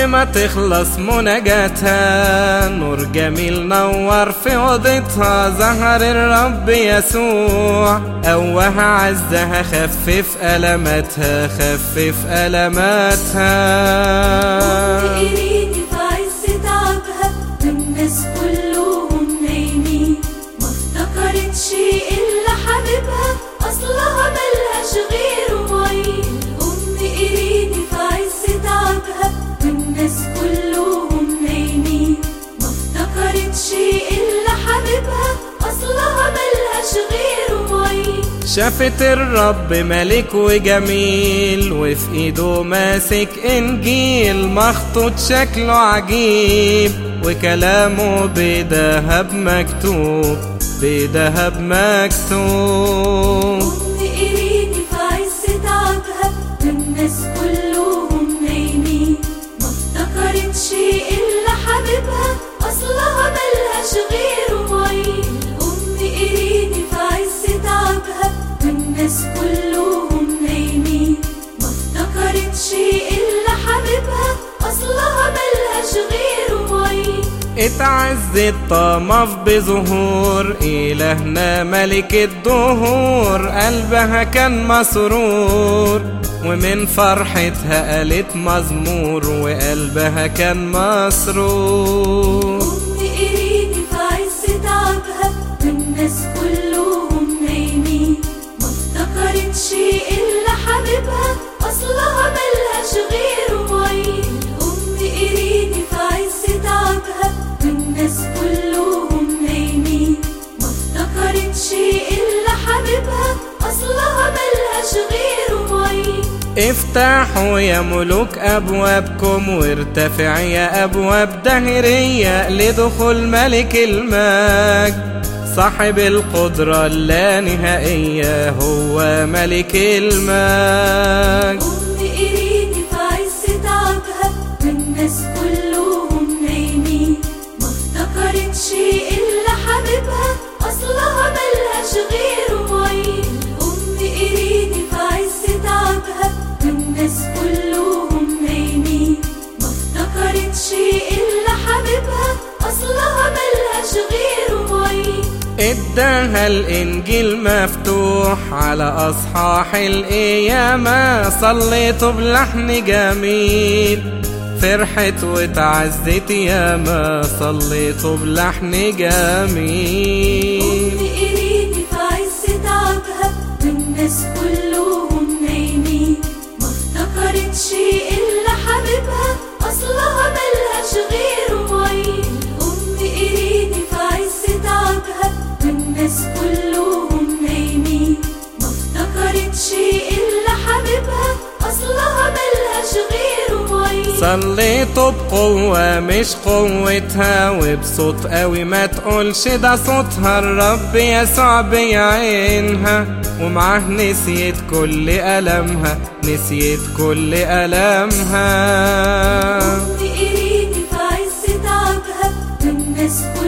عمر ما تخلص مناجاتها نور جميل نور في اوضتها ظهر الرب يسوع قواها عزها خفف ألماتها خفف ألماتها إيريني في عز تعبها والناس كلهم نايمين ما افتكرتش إلا حبيبها أصلها ملهاش غيره معين الأم إيريني في عز تعبها والناس كلهم نايمين ما افتكرتش إلا حبيبها أصلها ملهاش غيره معين شافت الرب ملك وجميل وفي ايده ماسك انجيل مخطوط شكله عجيب وكلامه بذهب مكتوب بذهب مكتوب أم إيريني في عز تعبها والناس كلهم نايمين ما افتكرتش إلا حبيبها أصلها ملهاش غيره معين الأم إيريني في عز تعبها والناس كلهم نايمين ما افتكرتش إلا حبيبها أصلها ملهاش غيره معين اتعزت طمف بظهور إلهنا ملك الدهور قلبها كان مسرور ومن فرحتها قالت مزمور وقلبها كان مسرور أم إيريني في عز تعبها والناس كلهم نايمين ما افتكرتش إلا حبيبها أصلها ملهاش غيره معين الأم إيريني في عز تعبها والناس كلهم نايمين ما افتكرتش إلا حبيبها أصلها ملهاش غيره معين افتحوا يا ملوك أبوابكم وارتفع يا أبواب دهرية لدخول ملك المجد صاحب القدرة اللانهائية هو ملك المجد أم إيريني في عز تعبها والناس كلهم نايمين ما افتكرتش إلا حبيبها أصلها ملهاش غيره معين أم إيريني في عز تعبها والناس كلهم نايمين ما افتكرتش إلا حبيبها أصلها ملهاش غيره معين اداها الانجيل مفتوح على اصحاح القيامة صليته بلحن جميل فرحت وتعزت ياما صليته بلحن جميل أم إيريني في عز تعبها والناس كلهم نايمين ما افتكرتش إلا حبيبها أصلها ملهاش غيره معين أم إيريني في عز تعبها والناس كلهم نايمين ما افتكرتش إلا حبيبها أصلها ملهاش غيره معين صليته بقوة مش قوتها وبصوت قوي ما تقولش ده صوتها الرب يسوع بيعينها ومعاه نسيت كل ألمها نسيت كل ألمها أم إيريني في عز تعبها والناس